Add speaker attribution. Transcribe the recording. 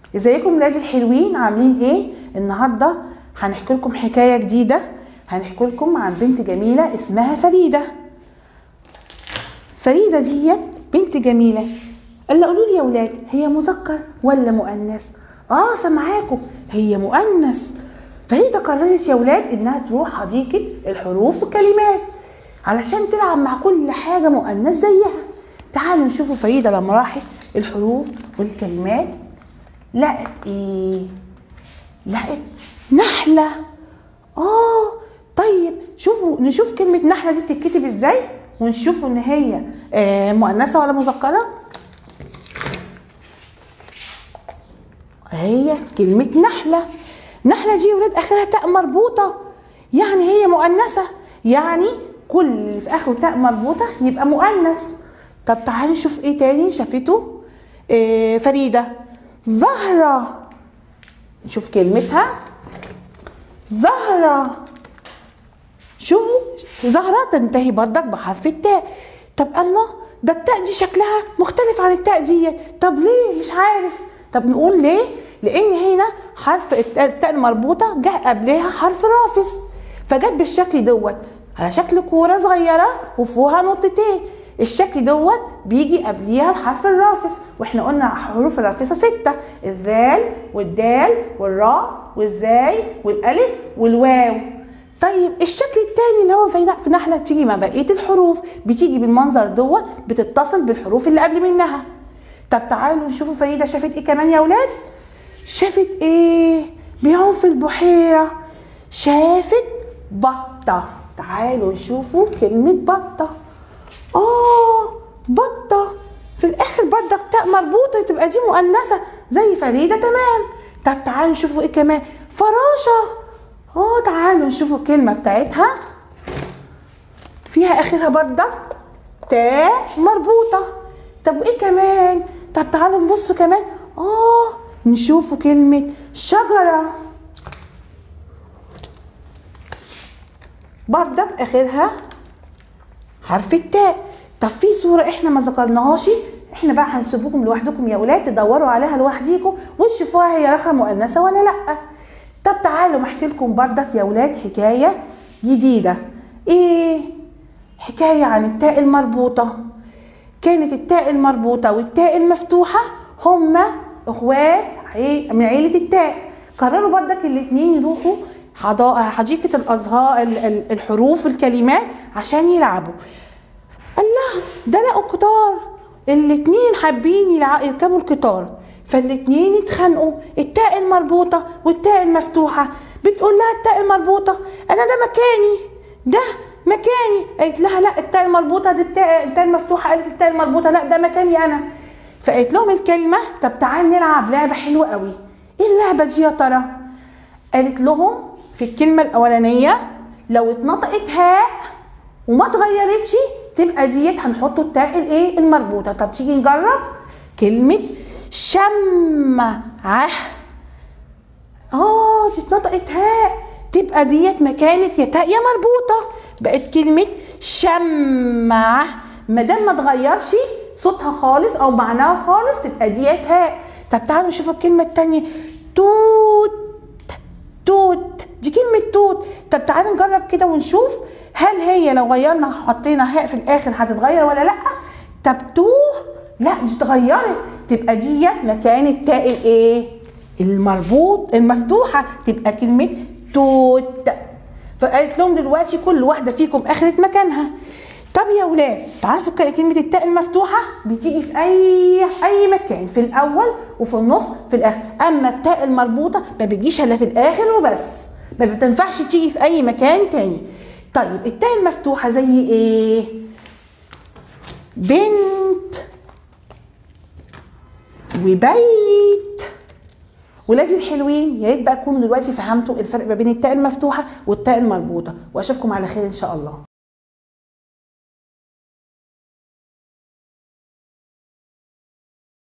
Speaker 1: ازيكم ولادي الحلوين عاملين ايه النهارده هنحكي لكم حكايه جديده هنحكي لكم عن بنت جميله اسمها فريده فريده ديت بنت جميله قال قولوا لي يا ولاد هي مذكر ولا مؤنث اه سامعاكم هي مؤنث فريده قررت يا ولاد انها تروح حديقه الحروف والكلمات علشان تلعب مع كل حاجه مؤنث زيها تعالوا نشوفوا فريده لما راحت الحروف والكلمات لقت ايه لقت نحله اه طيب شوفوا نشوف كلمه نحله دي بتتكتب ازاي ونشوف ان هي آه مؤنثه ولا مذكره هي كلمه نحله نحله دي يا ولاد اخرها تاء مربوطه يعني هي مؤنثه يعني كل اللي في اخره تاء مربوطه يبقى مؤنث طب تعالوا نشوف ايه تاني شافته آه فريده زهرة نشوف كلمتها زهرة شوفوا زهرة تنتهي بردك بحرف التاء طب الله ده التاء دي شكلها مختلف عن التاء دي طب ليه مش عارف طب نقول ليه لان هنا حرف التاء المربوطه جه قبلها حرف رافس فجت بالشكل دوت على شكل كوره صغيره وفوقها نقطتين الشكل دوت بيجي قبليها الحرف الرافس واحنا قلنا حروف الرافسه سته الذال والدال والراء والزاي والالف والواو طيب الشكل التاني اللي هو في في نحله بتيجي مع بقيه الحروف بتيجي بالمنظر دوت بتتصل بالحروف اللي قبل منها طب تعالوا نشوفوا فريده شافت ايه كمان يا اولاد شافت ايه بيعوم في البحيره شافت بطه تعالوا نشوفوا كلمه بطه اه بطه في الاخر بردك تاء مربوطه تبقى دي مؤنثه زي فريده تمام طب تعالوا نشوفوا ايه كمان فراشه اه تعالوا نشوفوا الكلمه بتاعتها فيها اخرها بردك تاء مربوطه طب وايه كمان طب تعالوا نبصوا كمان اه نشوفوا كلمه شجره بردك اخرها حرف التاء طب في صوره احنا ما ذكرناهاش احنا بقى هنسيبكم لوحدكم يا ولاد تدوروا عليها لوحديكم وتشوفوها هي رخره مؤنثه ولا لا طب تعالوا احكي لكم بردك يا ولاد حكايه جديده ايه حكايه عن التاء المربوطه كانت التاء المربوطه والتاء المفتوحه هما اخوات من عيله التاء قرروا بردك الاتنين يروحوا حديقة الأزهار الحروف الكلمات عشان يلعبوا الله ده لقوا قطار الاتنين حابين يركبوا القطار فالاتنين اتخانقوا التاء المربوطة والتاء المفتوحة بتقول لها التاء المربوطة أنا ده مكاني ده مكاني قالت لها لا التاء المربوطة دي التاء, التاء المفتوحة قالت التاء المربوطة لا ده مكاني أنا فقالت لهم الكلمة طب تعال نلعب لعبة حلوة قوي ايه اللعبة دي يا ترى قالت لهم في الكلمة الأولانية لو اتنطقت هاء وما اتغيرتش تبقى ديت هنحط التاء الايه المربوطة طب تيجي نجرب كلمة شمعة اه دي اتنطقت هاء تبقى ديت مكانت يا تاء يا مربوطة بقت كلمة شمعة ما دام ما اتغيرش صوتها خالص او معناها خالص تبقى ديت هاء طب تعالوا نشوف الكلمة التانية توت توت دي كلمة توت طب تعالوا نجرب كده ونشوف هل هي لو غيرنا حطينا هاء في الآخر هتتغير ولا لأ؟ طب توه لا دي اتغيرت تبقى ديت مكان التاء الايه؟ المربوط المفتوحة تبقى كلمة توت فقالت لهم دلوقتي كل واحدة فيكم أخذت مكانها طب يا ولاد تعرفوا كلمة التاء المفتوحة بتيجي في أي أي مكان في الأول وفي النص في الآخر أما التاء المربوطة ما بتجيش إلا في الآخر وبس ما بتنفعش تيجي في أي مكان تاني طيب التاء المفتوحة زي إيه؟ بنت وبيت ولادي الحلوين يا ريت بقى تكونوا دلوقتي فهمتوا الفرق ما بين التاء المفتوحة والتاء المربوطة وأشوفكم على خير إن شاء الله